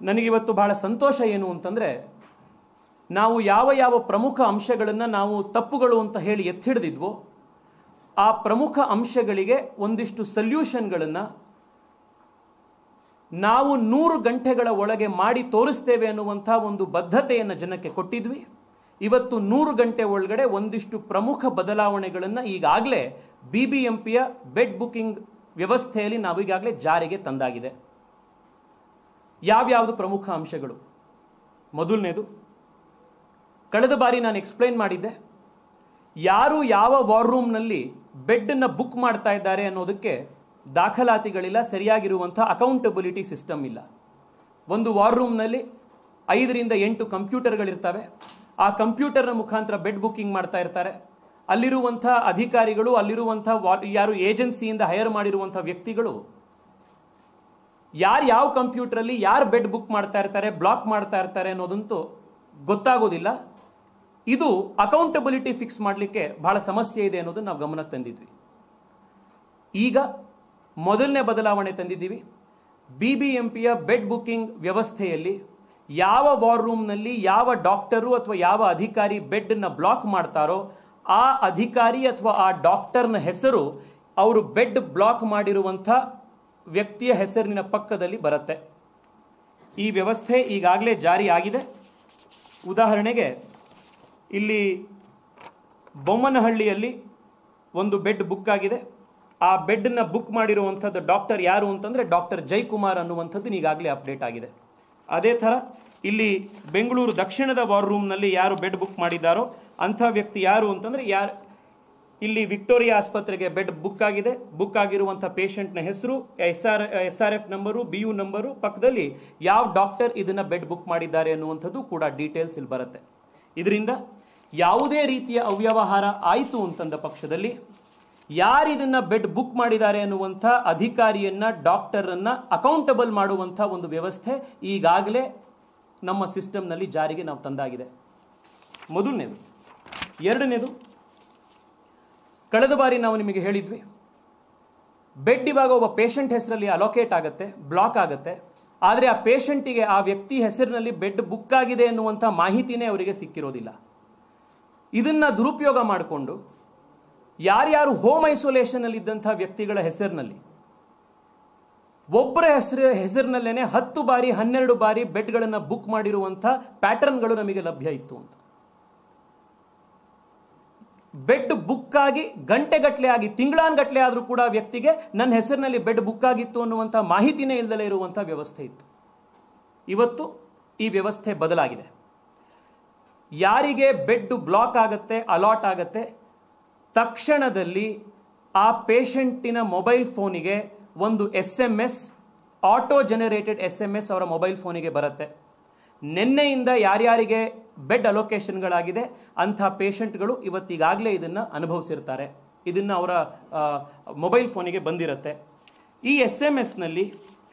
ನನಗಿವತ್ತು ಬಹಳ ಸಂತೋಷ ಏನು ಅಂತಂದರೆ ನಾವು ಯಾವ ಯಾವ ಪ್ರಮುಖ ಅಂಶಗಳನ್ನು ನಾವು ತಪ್ಪುಗಳು ಅಂತ ಹೇಳಿ ಎತ್ತಿಡಿದಿದ್ವೋ ಆ ಪ್ರಮುಖ ಅಂಶಗಳಿಗೆ ಒಂದಿಷ್ಟು ಸಲ್ಯೂಷನ್ಗಳನ್ನು ನಾವು ನೂರು ಗಂಟೆಗಳ ಒಳಗೆ ಮಾಡಿ ತೋರಿಸ್ತೇವೆ ಅನ್ನುವಂಥ ಒಂದು ಬದ್ಧತೆಯನ್ನು ಜನಕ್ಕೆ ಕೊಟ್ಟಿದ್ವಿ ಇವತ್ತು ನೂರು ಗಂಟೆ ಒಳಗಡೆ ಒಂದಿಷ್ಟು ಪ್ರಮುಖ ಬದಲಾವಣೆಗಳನ್ನು ಈಗಾಗಲೇ ಬಿ ಬಿ ಎಂ ಪಿಯ ಬೆಡ್ ಬುಕಿಂಗ್ ವ್ಯವಸ್ಥೆಯಲ್ಲಿ ನಾವು ಈಗಾಗಲೇ ಜಾರಿಗೆ ತಂದಾಗಿದೆ ಯಾವ್ಯಾವುದು ಪ್ರಮುಖ ಅಂಶಗಳು ಮೊದಲನೇದು ಕಳೆದ ಬಾರಿ ನಾನು ಎಕ್ಸ್ಪ್ಲೈನ್ ಮಾಡಿದ್ದೆ ಯಾರು ಯಾವ ವಾರ್ ರೂಮ್ನಲ್ಲಿ ಬೆಡ್ನ ಬುಕ್ ಮಾಡ್ತಾ ಇದ್ದಾರೆ ಅನ್ನೋದಕ್ಕೆ ದಾಖಲಾತಿಗಳಿಲ್ಲ ಸರಿಯಾಗಿರುವಂಥ ಅಕೌಂಟಬಿಲಿಟಿ ಸಿಸ್ಟಮ್ ಇಲ್ಲ ಒಂದು ವಾರ್ ರೂಮ್ನಲ್ಲಿ ಐದರಿಂದ ಎಂಟು ಕಂಪ್ಯೂಟರ್ಗಳಿರ್ತವೆ ಆ ಕಂಪ್ಯೂಟರ್ನ ಮುಖಾಂತರ ಬೆಡ್ ಬುಕ್ಕಿಂಗ್ ಮಾಡ್ತಾ ಇರ್ತಾರೆ ಅಲ್ಲಿರುವಂಥ ಅಧಿಕಾರಿಗಳು ಅಲ್ಲಿರುವಂಥ ವಾ- ಯಾರು ಏಜೆನ್ಸಿಯಿಂದ ಹೈರ್ ಮಾಡಿರುವಂಥ ವ್ಯಕ್ತಿಗಳು ಯಾರು ಯಾವ ಕಂಪ್ಯೂಟರಲ್ಲಿ ಯಾರು ಬೆಡ್ ಬುಕ್ ಮಾಡ್ತಾ ಇರ್ತಾರೆ ಬ್ಲಾಕ್ ಮಾಡ್ತಾ ಇರ್ತಾರೆ ಅನ್ನೋದಂತೂ ಗೊತ್ತಾಗೋದಿಲ್ಲ ಇದು ಅಕೌಂಟಬಿಲಿಟಿ ಫಿಕ್ಸ್ ಮಾಡಲಿಕ್ಕೆ ಬಹಳ ಸಮಸ್ಯೆ ಇದೆ ಅನ್ನೋದನ್ನ ನಾವು ಗಮನಕ್ಕೆ ತಂದಿದ್ವಿ ಈಗ ಮೊದಲನೇ ಬದಲಾವಣೆ ತಂದಿದ್ದೀವಿ ಬಿ ಬಿ ಎಂ ಪಿಯ ಬೆಡ್ ಬುಕ್ಕಿಂಗ್ ವ್ಯವಸ್ಥೆಯಲ್ಲಿ ಯಾವ ವಾರ್ ರೂಮ್ನಲ್ಲಿ ಯಾವ ಡಾಕ್ಟರು ಅಥವಾ ಯಾವ ಅಧಿಕಾರಿ ಬೆಡ್ನ ಬ್ಲಾಕ್ ಮಾಡ್ತಾರೋ ಆ ಅಧಿಕಾರಿ ಅಥವಾ ಆ ಡಾಕ್ಟರ್ನ ಹೆಸರು ಅವರು ಬೆಡ್ ಬ್ಲಾಕ್ ಮಾಡಿರುವಂಥ ವ್ಯಕ್ತಿಯ ಹೆಸರಿನ ಪಕ್ಕದಲ್ಲಿ ಬರುತ್ತೆ ಈ ವ್ಯವಸ್ಥೆ ಈಗಾಗಲೇ ಜಾರಿ ಆಗಿದೆ ಉದಾಹರಣೆಗೆ ಇಲ್ಲಿ ಬೊಮ್ಮನಹಳ್ಳಿಯಲ್ಲಿ ಒಂದು ಬೆಡ್ ಬುಕ್ ಆಗಿದೆ ಆ ಬೆಡ್ನ ಬುಕ್ ಮಾಡಿರುವಂಥದ್ದು ಡಾಕ್ಟರ್ ಯಾರು ಅಂತಂದರೆ ಡಾಕ್ಟರ್ ಜೈಕುಮಾರ್ ಅನ್ನುವಂಥದ್ದು ಈಗಾಗಲೇ ಅಪ್ಡೇಟ್ ಆಗಿದೆ ಅದೇ ಥರ ಇಲ್ಲಿ ಬೆಂಗಳೂರು ದಕ್ಷಿಣದ ವಾರ್ ರೂಮ್ನಲ್ಲಿ ಯಾರು ಬೆಡ್ ಬುಕ್ ಮಾಡಿದ್ದಾರೋ ಅಂಥ ವ್ಯಕ್ತಿ ಯಾರು ಅಂತಂದರೆ ಯಾರು ಇಲ್ಲಿ ವಿಕ್ಟೋರಿಯಾ ಆಸ್ಪತ್ರೆಗೆ ಬೆಡ್ ಬುಕ್ ಆಗಿದೆ ಬುಕ್ ಆಗಿರುವಂಥ ಪೇಷಂಟ್ನ ಹೆಸರು S R S R F number B U number ಪಕ್ಕದಲ್ಲಿ ಯಾವ ಡಾಕ್ಟರ್ ಇದನ್ನ ಬೆಡ್ ಬುಕ್ ಮಾಡಿದ್ದಾರೆ ಅನ್ನುವಂಥದ್ದು ಕೂಡ ಡೀಟೇಲ್ಸ್ ಇಲ್ಲಿ ಬರುತ್ತೆ ಇದರಿಂದ ಯಾವುದೇ ರೀತಿಯ ಅವ್ಯವಹಾರ ಆಯಿತು ಅಂತಂದ ಪಕ್ಷದಲ್ಲಿ ಯಾರು ಇದನ್ನ ಬೆಡ್ ಬುಕ್ ಮಾಡಿದ್ದಾರೆ ಅನ್ನುವಂಥ ಅಧಿಕಾರಿಯನ್ನ ಡಾಕ್ಟರನ್ನ ಅಕೌಂಟಬಲ್ ಮಾಡುವಂಥ ಒಂದು ವ್ಯವಸ್ಥೆ ಈಗಾಗಲೇ ನಮ್ಮ ಸಿಸ್ಟಮ್ನಲ್ಲಿ ಜಾರಿಗೆ ನಾವು ತಂದಾಗಿದೆ ಮೊದಲನೇದು ಎರಡನೇದು ಕಳೆದ ಬಾರಿ ನಾವು ನಿಮಗೆ ಹೇಳಿದ್ವಿ ಬೆಡ್ ಇವಾಗ ಒಬ್ಬ ಪೇಷಂಟ್ ಹೆಸರಲ್ಲಿ ಅಲೋಕೇಟ್ ಆಗುತ್ತೆ ಬ್ಲಾಕ್ ಆಗುತ್ತೆ ಆದರೆ ಆ ಪೇಷಂಟಿಗೆ ಆ ವ್ಯಕ್ತಿ ಹೆಸರಿನಲ್ಲಿ ಬೆಡ್ ಬುಕ್ ಆಗಿದೆ ಎನ್ನುವಂಥ ಮಾಹಿತಿನೇ ಅವರಿಗೆ ಸಿಕ್ಕಿರೋದಿಲ್ಲ ಇದನ್ನ ದುರುಪಯೋಗ ಮಾಡಿಕೊಂಡು ಯಾರ್ಯಾರು ಹೋಮ್ ಐಸೋಲೇಷನ್ ಇದ್ದಂಥ ವ್ಯಕ್ತಿಗಳ ಹೆಸರಿನಲ್ಲಿ ಒಬ್ಬರ ಹೆಸರು ಹೆಸರಿನಲ್ಲೇನೆ ಹತ್ತು ಬಾರಿ ಹನ್ನೆರಡು ಬಾರಿ ಬೆಡ್ಗಳನ್ನು ಬುಕ್ ಮಾಡಿರುವಂಥ ಪ್ಯಾಟರ್ನ್ಗಳು ನಮಗೆ ಲಭ್ಯ ಇತ್ತು ಅಂತ ಬೆಡ್ ಬುಕ್ ಆಗಿ ಗಂಟೆಗಟ್ಟಲೆ ಆಗಿ ತಿಂಗಳಾನ್ಗಟ್ಲೆ ಆದರೂ ಕೂಡ ವ್ಯಕ್ತಿಗೆ ನನ್ನ ಹೆಸರಿನಲ್ಲಿ ಬೆಡ್ ಬುಕ್ ಆಗಿತ್ತು ಅನ್ನುವಂಥ ಮಾಹಿತಿನೇ ಇಲ್ಲದಲೇ ಇರುವಂಥ ವ್ಯವಸ್ಥೆ ಇತ್ತು ಇವತ್ತು ಈ ವ್ಯವಸ್ಥೆ ಬದಲಾಗಿದೆ ಯಾರಿಗೆ ಬೆಡ್ ಬ್ಲಾಕ್ ಆಗುತ್ತೆ ಅಲಾಟ್ ಆಗುತ್ತೆ ತಕ್ಷಣದಲ್ಲಿ ಆ ಪೇಷಂಟಿನ ಮೊಬೈಲ್ ಫೋನಿಗೆ ಒಂದು S M S auto generated S M S ಅವರ ಮೊಬೈಲ್ ಫೋನಿಗೆ ಬರುತ್ತೆ ನಿನ್ನೆಯಿಂದ ಯಾರ್ಯಾರಿಗೆ ಬೆಡ್ ಅಲೋಕೇಶನ್ಗಳಾಗಿದೆ ಅಂಥ ಪೇಷಂಟ್ಗಳು ಇವತ್ತಿಗಾಗಲೇ ಇದನ್ನು ಅನುಭವಿಸಿರ್ತಾರೆ ಇದನ್ನು ಅವರ ಮೊಬೈಲ್ ಫೋನಿಗೆ ಬಂದಿರುತ್ತೆ ಈ ಎಸ್ ಎಮ್ ಎಸ್ನಲ್ಲಿ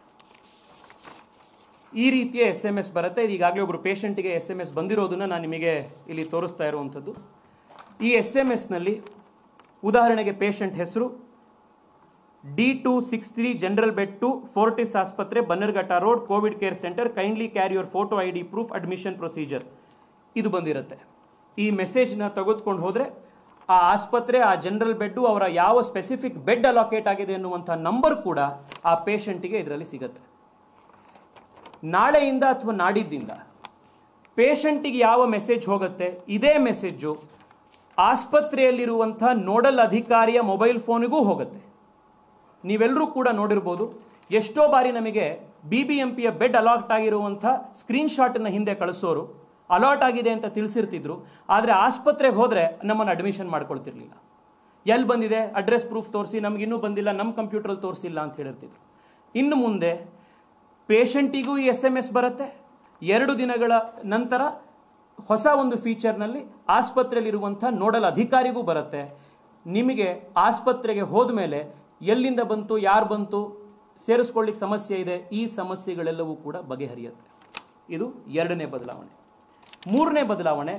ಈ ರೀತಿಯ ಎಸ್ ಎಮ್ ಎಸ್ ಬರುತ್ತೆ ಇದು ಈಗಾಗಲೇ ಒಬ್ಬರು ಪೇಷಂಟಿಗೆ ಎಸ್ ಎಮ್ ಎಸ್ ಬಂದಿರೋದನ್ನ ನಾನು ನಿಮಗೆ ಇಲ್ಲಿ ತೋರಿಸ್ತಾ ಇರುವಂಥದ್ದು ಈ ಎಸ್ ಎಮ್ ಎಸ್ನಲ್ಲಿ ಉದಾಹರಣೆಗೆ ಪೇಷಂಟ್ ಹೆಸರು D two six three general bed two Fortis ಆಸ್ಪತ್ರೆ Bannerghatta road covid care centre kindly carry your photo I D proof admission procedure ಇದು ಬಂದಿರುತ್ತೆ ಈ ಮೆಸೇಜ್ನ ತೆಗೆದುಕೊಂಡು ಹೋದರೆ ಆ ಆಸ್ಪತ್ರೆ ಆ ಜನರಲ್ ಬೆಡ್ಡು ಅವರ ಯಾವ ಸ್ಪೆಸಿಫಿಕ್ ಬೆಡ್ ಅಲೋಕೇಟ್ ಆಗಿದೆ ಅನ್ನುವಂಥ ನಂಬರ್ ಕೂಡ ಆ ಪೇಷಂಟಿಗೆ ಇದರಲ್ಲಿ ಸಿಗುತ್ತೆ ನಾಳೆಯಿಂದ ಅಥವಾ ನಾಡಿದ್ದಿಂದ ಪೇಷಂಟಿಗೆ ಯಾವ ಮೆಸೇಜ್ ಹೋಗುತ್ತೆ ಇದೇ ಮೆಸೇಜು ಆಸ್ಪತ್ರೆಯಲ್ಲಿರುವಂಥ ನೋಡಲ್ ಅಧಿಕಾರಿಯ ಮೊಬೈಲ್ ಫೋನಿಗೂ ಹೋಗುತ್ತೆ ನೀವೆಲ್ಲರೂ ಕೂಡ ನೋಡಿರ್ಬೋದು ಎಷ್ಟೋ ಬಾರಿ ನಮಗೆ ಬಿ ಬಿ ಎಂ ಪಿಯ ಬೆಡ್ ಅಲಾಟ್ ಆಗಿರುವಂಥ ಸ್ಕ್ರೀನ್ಶಾಟನ್ನು ಹಿಂದೆ ಕಳಿಸೋರು ಅಲಾಟ್ ಆಗಿದೆ ಅಂತ ತಿಳಿಸಿರ್ತಿದ್ರು ಆದರೆ ಆಸ್ಪತ್ರೆಗೆ ಹೋದರೆ ನಮ್ಮನ್ನು ಅಡ್ಮಿಷನ್ ಮಾಡ್ಕೊಳ್ತಿರ್ಲಿಲ್ಲ ಎಲ್ಲಿ ಬಂದಿದೆ ಅಡ್ರೆಸ್ ಪ್ರೂಫ್ ತೋರಿಸಿ ನಮಗಿನ್ನೂ ಬಂದಿಲ್ಲ ನಮ್ಮ ಕಂಪ್ಯೂಟ್ರಲ್ಲಿ ತೋರಿಸಿಲ್ಲ ಅಂತ ಹೇಳಿರ್ತಿದ್ರು ಇನ್ನು ಮುಂದೆ ಪೇಷಂಟಿಗೂ ಈ ಎಸ್ ಎಮ್ ಎಸ್ ಬರುತ್ತೆ ಎರಡು ದಿನಗಳ ನಂತರ ಹೊಸ ಒಂದು ಫೀಚರ್ನಲ್ಲಿ ಆಸ್ಪತ್ರೆಯಲ್ಲಿರುವಂಥ ನೋಡಲ್ ಅಧಿಕಾರಿಗೂ ಬರುತ್ತೆ ನಿಮಗೆ ಆಸ್ಪತ್ರೆಗೆ ಹೋದ ಮೇಲೆ ಎಲ್ಲಿಂದ ಬಂತು ಯಾರು ಬಂತು ಸೇರಿಸ್ಕೊಳ್ಳಿಕ್ಕೆ ಸಮಸ್ಯೆ ಇದೆ ಈ ಸಮಸ್ಯೆಗಳೆಲ್ಲವೂ ಕೂಡ ಬಗೆಹರಿಯುತ್ತೆ ಇದು ಎರಡನೇ ಬದಲಾವಣೆ ಮೂರನೇ ಬದಲಾವಣೆ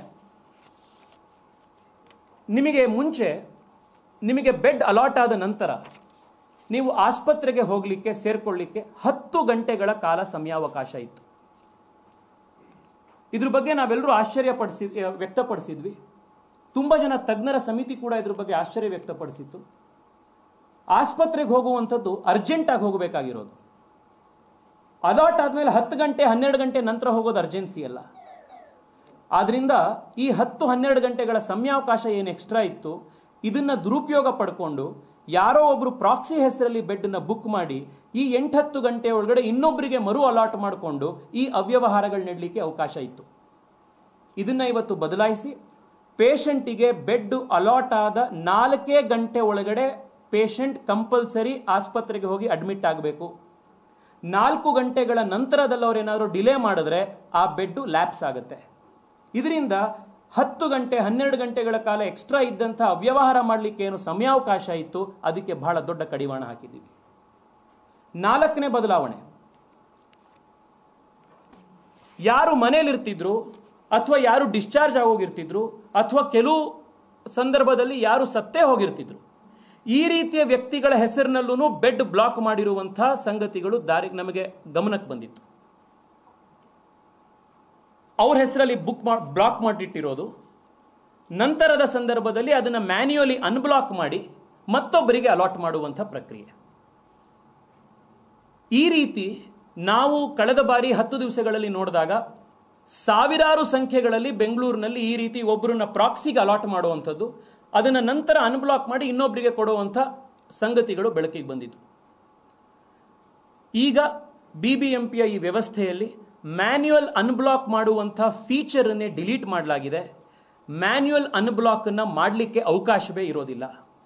ನಿಮಗೆ ಮುಂಚೆ ನಿಮಗೆ ಬೆಡ್ ಅಲಾಟ್ ಆದ ನಂತರ ನೀವು ಆಸ್ಪತ್ರೆಗೆ ಹೋಗಲಿಕ್ಕೆ ಸೇರ್ಕೊಳ್ಳಿಕ್ಕೆ ಹತ್ತು ಗಂಟೆಗಳ ಕಾಲ ಸಮಯಾವಕಾಶ ಇತ್ತು ಇದ್ರ ಬಗ್ಗೆ ನಾವೆಲ್ಲರೂ ಆಶ್ಚರ್ಯಪಡಿಸಿ ವ್ಯಕ್ತಪಡಿಸಿದ್ವಿ ತುಂಬ ಜನ ತಜ್ಞರ ಸಮಿತಿ ಕೂಡ ಇದ್ರ ಬಗ್ಗೆ ಆಶ್ಚರ್ಯ ವ್ಯಕ್ತಪಡಿಸಿತ್ತು ಆಸ್ಪತ್ರೆಗೆ ಹೋಗುವಂಥದ್ದು ಅರ್ಜೆಂಟಾಗಿ ಹೋಗಬೇಕಾಗಿರೋದು ಅಲಾಟ್ ಆದಮೇಲೆ ಹತ್ತು ಗಂಟೆ ಹನ್ನೆರಡು ಗಂಟೆ ನಂತರ ಹೋಗೋದು ಅರ್ಜೆನ್ಸಿ ಅಲ್ಲ ಆದ್ರಿಂದ ಈ ಹತ್ತು ಹನ್ನೆರಡು ಗಂಟೆಗಳ ಸಮಯಾವಕಾಶ ಏನು ಎಕ್ಸ್ಟ್ರಾ ಇತ್ತು ಇದನ್ನ ದುರುಪಯೋಗ ಪಡ್ಕೊಂಡು ಯಾರೋ ಒಬ್ರು ಪ್ರಾಕ್ಸಿ ಹೆಸರಲ್ಲಿ ಬೆಡ್ನ ಬುಕ್ ಮಾಡಿ ಈ ಎಂಟತ್ತು ಗಂಟೆ ಒಳಗಡೆ ಇನ್ನೊಬ್ಬರಿಗೆ ಮರು ಅಲಾಟ್ ಮಾಡಿಕೊಂಡು ಈ ಅವ್ಯವಹಾರಗಳು ನೀಡಲಿಕ್ಕೆ ಅವಕಾಶ ಇತ್ತು ಇದನ್ನ ಇವತ್ತು ಬದಲಾಯಿಸಿ ಪೇಷಂಟಿಗೆ ಬೆಡ್ ಅಲಾಟ್ ಆದ ನಾಲ್ಕೇ ಗಂಟೆ ಒಳಗಡೆ ಪೇಷಂಟ್ ಕಂಪಲ್ಸರಿ ಆಸ್ಪತ್ರೆಗೆ ಹೋಗಿ ಅಡ್ಮಿಟ್ ಆಗಬೇಕು ನಾಲ್ಕು ಗಂಟೆಗಳ ನಂತರದಲ್ಲಿ ಅವ್ರೇನಾದರೂ ಡಿಲೇ ಮಾಡಿದ್ರೆ ಆ ಬೆಡ್ಡು ಲ್ಯಾಪ್ಸ್ ಆಗುತ್ತೆ ಇದರಿಂದ ಹತ್ತು ಗಂಟೆ ಹನ್ನೆರಡು ಗಂಟೆಗಳ ಕಾಲ ಎಕ್ಸ್ಟ್ರಾ ಇದ್ದಂಥ ಅವ್ಯವಹಾರ ಮಾಡಲಿಕ್ಕೆ ಏನು ಸಮಯಾವಕಾಶ ಇತ್ತು ಅದಕ್ಕೆ ಬಹಳ ದೊಡ್ಡ ಕಡಿವಾಣ ಹಾಕಿದ್ದೀವಿ ನಾಲ್ಕನೇ ಬದಲಾವಣೆ ಯಾರು ಮನೇಲಿರ್ತಿದ್ರು ಅಥವಾ ಯಾರು ಡಿಸ್ಚಾರ್ಜ್ ಆಗೋಗಿರ್ತಿದ್ರು ಅಥವಾ ಕೆಲವು ಸಂದರ್ಭದಲ್ಲಿ ಯಾರು ಸತ್ತೇ ಹೋಗಿರ್ತಿದ್ರು ಈ ರೀತಿಯ ವ್ಯಕ್ತಿಗಳ ಹೆಸರಿನಲ್ಲೂ ಬೆಡ್ ಬ್ಲಾಕ್ ಮಾಡಿರುವಂತಹ ಸಂಗತಿಗಳು ದಾರಿ ನಮಗೆ ಗಮನಕ್ಕೆ ಬಂದಿತ್ತು ಅವ್ರ ಹೆಸರಲ್ಲಿ ಬುಕ್ ಬ್ಲಾಕ್ ಮಾಡಿಟ್ಟಿರೋದು ನಂತರದ ಸಂದರ್ಭದಲ್ಲಿ ಅದನ್ನು ಮ್ಯಾನ್ಯುಯಲಿ ಅನ್ಬ್ಲಾಕ್ ಮಾಡಿ ಮತ್ತೊಬ್ಬರಿಗೆ ಅಲಾಟ್ ಮಾಡುವಂಥ ಪ್ರಕ್ರಿಯೆ ಈ ರೀತಿ ನಾವು ಕಳೆದ ಬಾರಿ ಹತ್ತು ದಿವಸಗಳಲ್ಲಿ ನೋಡಿದಾಗ ಸಾವಿರಾರು ಸಂಖ್ಯೆಗಳಲ್ಲಿ ಬೆಂಗಳೂರಿನಲ್ಲಿ ಈ ರೀತಿ ಒಬ್ಬರನ್ನ ಪ್ರಾಕ್ಸಿಗೆ ಅಲಾಟ್ ಮಾಡುವಂಥದ್ದು ಅದನ್ನು ನಂತರ ಅನ್ಬ್ಲಾಕ್ ಮಾಡಿ ಇನ್ನೊಬ್ಬರಿಗೆ ಕೊಡುವಂಥ ಸಂಗತಿಗಳು ಬೆಳಕಿಗೆ ಬಂದಿದ್ದು ಈಗ ಬಿ ಬಿ ಎಂ ಪಿಯ ಈ ವ್ಯವಸ್ಥೆಯಲ್ಲಿ ಮ್ಯಾನ್ಯುಯಲ್ ಅನ್ಬ್ಲಾಕ್ ಮಾಡುವಂಥ ಫೀಚರನ್ನೇ ಡಿಲೀಟ್ ಮಾಡಲಾಗಿದೆ ಮ್ಯಾನ್ಯುಯಲ್ ಅನ್ಬ್ಲಾಕನ್ನು ಮಾಡಲಿಕ್ಕೆ ಅವಕಾಶವೇ ಇರೋದಿಲ್ಲ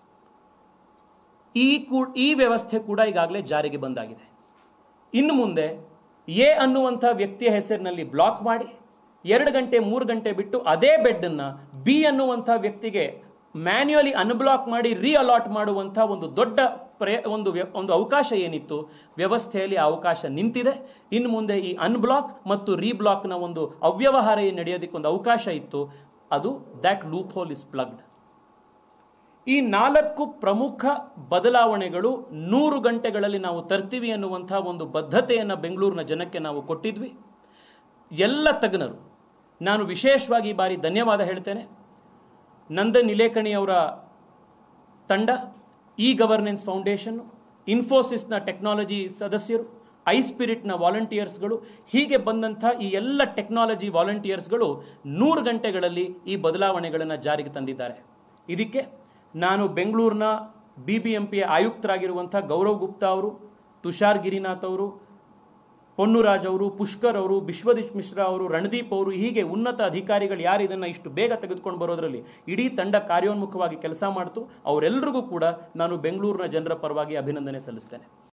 ಈ ಕೂ ಈ ವ್ಯವಸ್ಥೆ ಕೂಡ ಈಗಾಗಲೇ ಜಾರಿಗೆ ಬಂದಾಗಿದೆ ಇನ್ನು ಮುಂದೆ ಎ ಅನ್ನುವಂಥ ವ್ಯಕ್ತಿಯ ಹೆಸರಿನಲ್ಲಿ ಬ್ಲಾಕ್ ಮಾಡಿ ಎರಡು ಗಂಟೆ ಮೂರು ಗಂಟೆ ಬಿಟ್ಟು ಅದೇ ಬೆಡ್ಡನ್ನು ಬಿ ಅನ್ನುವಂಥ ವ್ಯಕ್ತಿಗೆ ಮ್ಯಾನ್ಯುಯಲಿ ಅನ್ಬ್ಲಾಕ್ ಮಾಡಿ ರೀ ಅಲಾಟ್ ಮಾಡುವಂಥ ಒಂದು ದೊಡ್ಡ ಪ್ರಯ ಒಂದು ವ್ಯ- ಒಂದು ಅವಕಾಶ ಏನಿತ್ತು ವ್ಯವಸ್ಥೆಯಲ್ಲಿ ಆ ಅವಕಾಶ ನಿಂತಿದೆ ಇನ್ನು ಮುಂದೆ ಈ ಅನ್ಬ್ಲಾಕ್ ಮತ್ತು ರೀಬ್ಲಾಕ್ನ ಒಂದು ಅವ್ಯವಹಾರ ಏನು ನಡೆಯೋದಕ್ಕೆ ಒಂದು ಅವಕಾಶ ಇತ್ತು ಅದು that loophole is plugged ಈ ನಾಲ್ಕು ಪ್ರಮುಖ ಬದಲಾವಣೆಗಳು ನೂರು ಗಂಟೆಗಳಲ್ಲಿ ನಾವು ತರ್ತೀವಿ ಅನ್ನುವಂಥ ಒಂದು ಬದ್ಧತೆಯನ್ನು ಬೆಂಗಳೂರಿನ ಜನಕ್ಕೆ ನಾವು ಕೊಟ್ಟಿದ್ವಿ ಎಲ್ಲ ತಜ್ಞರು ನಾನು ವಿಶೇಷವಾಗಿ ಈ ಬಾರಿ ಧನ್ಯವಾದ ಹೇಳ್ತೇನೆ ನಂದನ್ ನಿಲೇಕಣಿ ಅವರ ತಂಡ ಇ ಗವರ್ನೆನ್ಸ್ ಫೌಂಡೇಶನ್ ಇನ್ಫೋಸಿಸ್ನ ಟೆಕ್ನಾಲಜಿ ಸದಸ್ಯರು ಐ ಸ್ಪಿರಿಟ್ನ ವಾಲಂಟಿಯರ್ಸ್ಗಳು ಹೀಗೆ ಬಂದಂಥ ಈ ಎಲ್ಲ ಟೆಕ್ನಾಲಜಿ ವಾಲಂಟಿಯರ್ಸ್ಗಳು ನೂರು ಗಂಟೆಗಳಲ್ಲಿ ಈ ಬದಲಾವಣೆಗಳನ್ನು ಜಾರಿಗೆ ತಂದಿದ್ದಾರೆ ಇದಕ್ಕೆ ನಾನು ಬೆಂಗಳೂರಿನ ಬಿ ಬಿ ಎಂ ಪಿಯ ಆಯುಕ್ತರಾಗಿರುವಂಥ ಗೌರವ್ ಗುಪ್ತಾ ಅವರು ತುಷಾರ್ ಗಿರಿನಾಥ್ ಅವರು ಪೊನ್ನುರಾಜ್ ಅವರು ಪುಷ್ಕರ್ ಅವರು ವಿಶ್ವದೀಶ್ ಮಿಶ್ರಾ ಅವರು ರಣದೀಪ್ ಅವರು ಹೀಗೆ ಉನ್ನತ ಅಧಿಕಾರಿಗಳು ಯಾರು ಇದನ್ನು ಇಷ್ಟು ಬೇಗ ತೆಗೆದುಕೊಂಡು ಬರೋದರಲ್ಲಿ ಇಡೀ ತಂಡ ಕಾರ್ಯೋನ್ಮುಖವಾಗಿ ಕೆಲಸ ಮಾಡ್ತು ಅವರೆಲ್ಲರಿಗೂ ಕೂಡ ನಾನು ಬೆಂಗಳೂರಿನ ಜನರ ಪರವಾಗಿ ಅಭಿನಂದನೆ ಸಲ್ಲಿಸ್ತೇನೆ